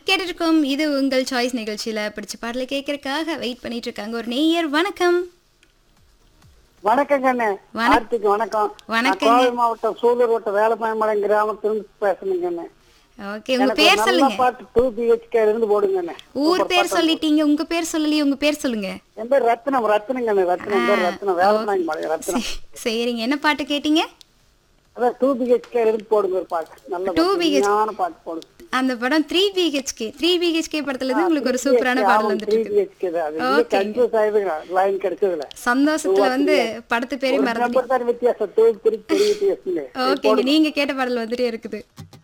கேட்டுருக்கோம் இது உங்கள் சாய்ஸ் நிகழ்ச்சியில பிடிச்ச பாடலை கேட்கறதுக்காக வெயிட் பண்ணிட்டு இருக்காங்க ஒரு நேயர் வணக்கம் வணக்கங்க அண்ணே வணக்~ கார்த்திக் வணக்கம் வணக்கங்க. நான் கோவை மாவட்டம் சூலூர் வட்ட வேலப்பாயமலை கிராமத்திலிருந்து பேசணுங்க அண்ணே ஓகே உங்க எனக்கு ஒரு பேர் நல்ல சொல்லுங்க பாட்டு டூ பிஹெச்கே இருந்து போடுங்க அண்ணே ஊர் பேர் சொல்லிட்டீங்க உங்க பேர் சொல்லலையே உங்க பேர் சொல்லுங்க என் பேர் ரத்னம் ரத்னங்க அண்ணே ரத்னம் என் பேர் ரத்னம் வேலப்பாயமலை ரத்னம் சரி- சரிங்க என்ன பாட்டு கேட்டீங்க அதான் டூ பிஹெச்கே இருந்து போடுங்க ஒரு பாட்டு நல்ல 2 பாட்டு. BHK. ஞான பாட்டு போடுங்க அந்த படம் த்ரீ பிஹெச்கே த்ரீ பிஹெச்கே படத்துல இருந்து உங்களுக்கு ஒரு சூப்பரான பாடல் வந்துட்டு த்ரீ இருக்கு பிஹெச்கே தான் அது Okay. கன்ஃபியூஸ் ஆயிடுங்க லைன் கிடைச்சதுல சந்தோஷத்துல வந்து படத்து பேரே ஒரு மறந்துட்டீங்க நம்பர் தான் வித்தியாசம் டூ த்ரீ த்ரீ வித்தியாசம் ஓகேங்க நீங்க கேட்ட பாடல் வந்துட்டே இருக்குது